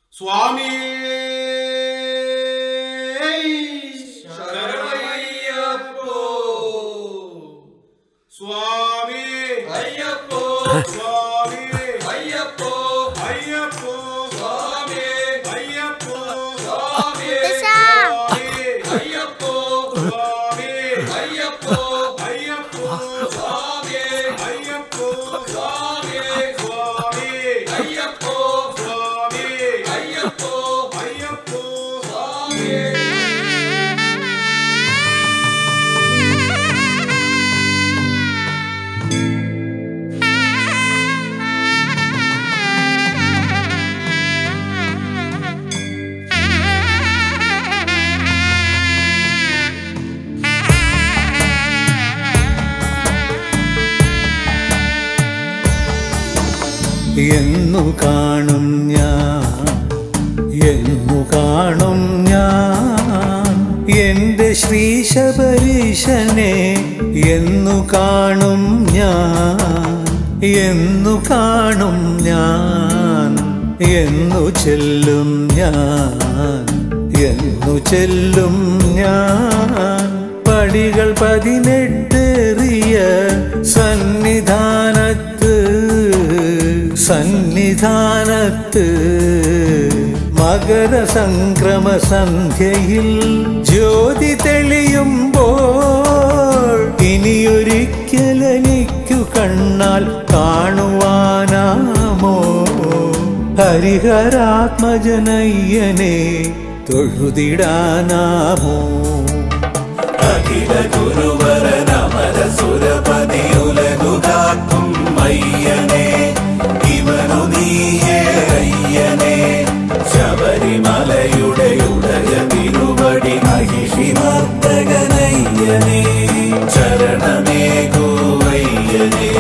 സ്വാമി ശരണമയ്യപ്പോ സ്വാമി അയ്യപ്പോ സ്വാമി അയ്യപ്പോ അയ്യപ്പോ സ്വാമി അയ്യപ്പോ സ്വാമി സ്വാമി അയ്യപ്പോ സ്വാമി അയ്യപ്പോ അയ്യപ്പോ സ്വാമി അയ്യപ്പോ സ്വാമി സ്വാമി അയ്യപ്പോ സ്വാമി അയ്യപ്പോ അയ്യപ്പോ സ്വാമി എന്നു കാണും ഞാൻ എന്നു കാണും ഞാൻ എൻ്റെ ശ്രീ ശബരീശനെ എന്നു കാണും ഞാൻ എന്നു കാണും ഞാൻ എന്നു ചെല്ലും ഞാൻ എന്നു ചെല്ലും ഞാൻ പടികൾ പതിനെട്ടേറിയ സന്നിധാനത്ത് സന്നിധാനത്ത് മകരസംക്രമ സന്ധ്യയിൽ ജ്യോതി തെളിയുമ്പോൾ ഇനിയൊരിക്കലെനിക്കു കണ്ണാൽ കാണുവാനാമോ ഹരിഹരാത്മജനയ്യനെ തൊഴുതിടാനാമോ അഖില ഗുരുവരനമര സുരപതി ഉലകുകാക്കും അയ്യനെ ഇവനു നീയേ അയ്യനെ ശബരിമലയുടെ ഉടയ തിരുവടി മഹിഷിമർദ്ദകനയ്യനെ ശരണമേകൂവയ്യനെ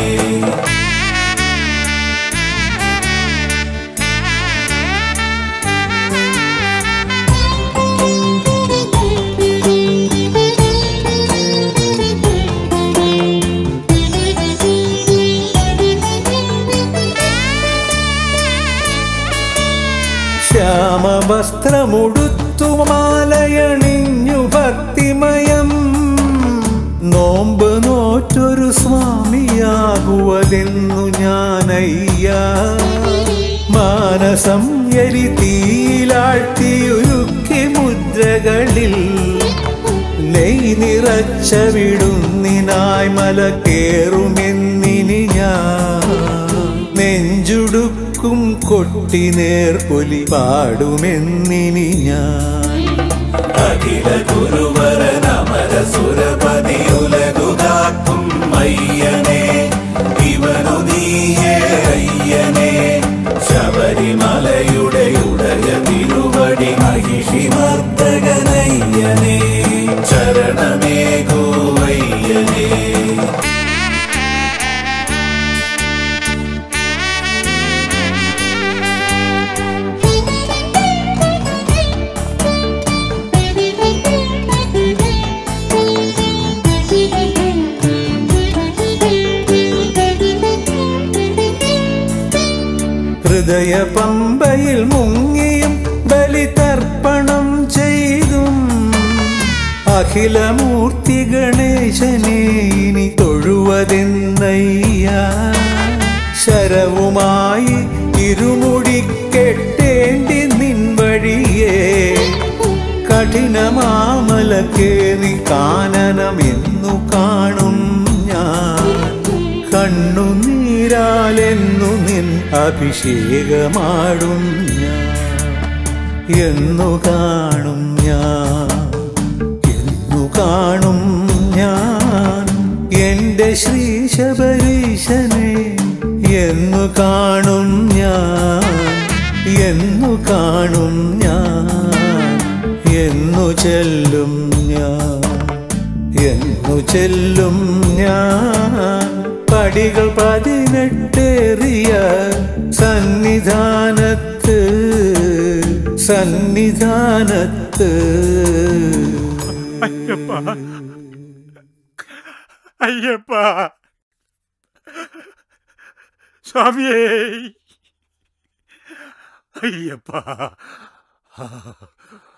ശ്യാമവസ്ത്രമുടുത്തു മാലയണിഞ്ഞു ഭക്തിമയം നോമ്പ് നോറ്റൊരു സ്വാമിയാകുവതെന്നു ഞാനയ്യ മാനസം എരിതീലാഴ്ത്തിയുരുക്കി മുദ്രകളിൽ നെയ് നിറച്ച വിടുന്നിനായി മല കേറുമെന്നിനി ഞാൻ നെഞ്ചുടുക്കും കൊട്ടി നേർപ്പൊലി പാടുമെന്നിനി ഞാൻ അഖില ഗുരുവരനമര സുരപതി ഉലകുകാക്കും അയ്യനെ ഇവനു നീയേ അയ്യനെ ശബരിമലയുടെ ഉടയ തിരുവടി മഹിഷിമർദ്ദകനയ്യനെ ശരണമേകൂവയ്യനെ ഹൃദയ പമ്പയിൽ മുങ്ങിയും ബലിതർപ്പണം ചെയ്തും അഖിലമൂർത്തി ഗണേശനെ ഇനി തൊഴുവതെന്നയ്യ ശരവുമായി ഇരുമുടിക്കെട്ടേണ്ടി നിൻ വഴിയേ കഠിനമാമല കേറി കാനനമെന്നു കാണും ഞാൻ കണ്ണുനീരാലെന്നു നിൻ അഭിഷേകമാടും ഞാൻ എന്നു കാണും ഞാൻ എന്നു കാണും ഞാൻ എൻ്റെ ശ്രീ ശബരീശനെ എന്നു കാണും ഞാൻ എന്നു കാണും ഞാൻ എന്നു ചെല്ലും ഞാൻ എന്നു ചെല്ലും ഞാൻ പടികൾ പതിനെട്ടേറിയ സന്നിധാനത്ത് സന്നിധാനത്ത് അയ്യപ്പ അയ്യപ്പ സ്വാമിയേ അയ്യപ്പ